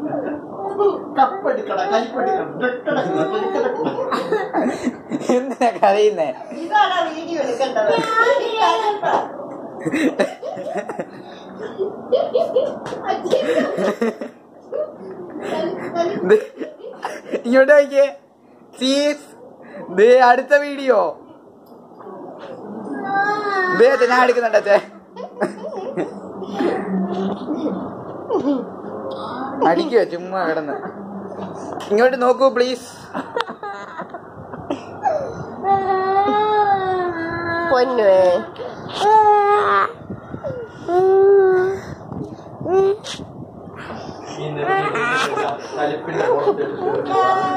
കപ്പടിക്കട കൈപ്പടിക്കട എന്തിനാ കരയുന്നേ ഇതാണ് വീഡിയോ എടുക്കേണ്ടത് ദേ, ഇങ്ങോട്ട് നോക്കിയേ ചീസ് ദേ അടുത്ത വീഡിയോ ദേ അച്ഛാ, ഞാൻ എടുക്കുന്നുണ്ട് അച്ഛേ അടിക്കുവോ ചുമ്മാ കിടന്ന് ഇങ്ങോട്ട് നോക്കൂ പ്ലീസ് പൊന്നുവേ ഈ നിറഞ്ഞ കലിപ്പിന്റെ പുറത്തെടുത്ത്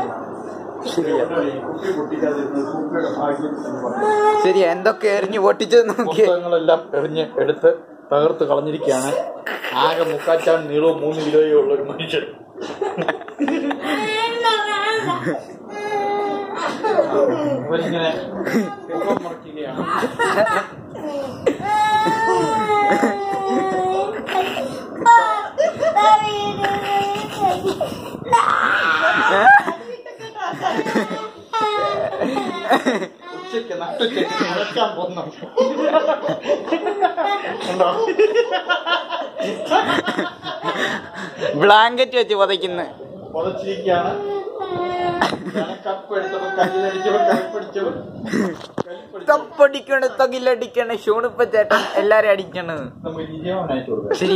കുട്ടി പൊട്ടിക്കാതിരുന്നത് കുപ്പിയുടെ ഭാഗ്യം എന്ന് പറഞ്ഞു ശരിയാ എന്തൊക്കെ എറിഞ്ഞു പൊട്ടിച്ചത് നോക്കിയേ പുസ്തകങ്ങളെല്ലാം എറിഞ്ഞ് എടുത്ത് തകർത്ത് കളഞ്ഞിരിക്കുകയാണ് ആകെ മുക്കാച്ചാൻ നീളവും മൂന്ന് കിലോയും ഉള്ള ഒരു മനുഷ്യൻ അവരിങ്ങനെ മുഖം മറയ്ക്കുകയാണ് ഉച്ചയ്ക്ക് നട്ടുച്ചയ്ക്ക് നടക്കാൻ പോകുന്നുണ്ട് ഉണ്ടോ ബ്ലാങ്കറ്റ് വെച്ച് പുതയ്ക്കുന്നു പുതച്ചിരിക്കുകയാണ് കപ്പ് എടുത്തപ്പോ കല്ലിലടിച്ചവർ കൽപ്പടിച്ചവർ കൽപ്പടിച്ചവർ തപ്പടിക്കണ് തകിലടിക്കണ് ഷൂണിപ്പ ചേട്ടൻ എല്ലാരും അടിക്കണ് നമുക്ക് വിജയവനായിട്ട് കൊടുക്കാം ശരി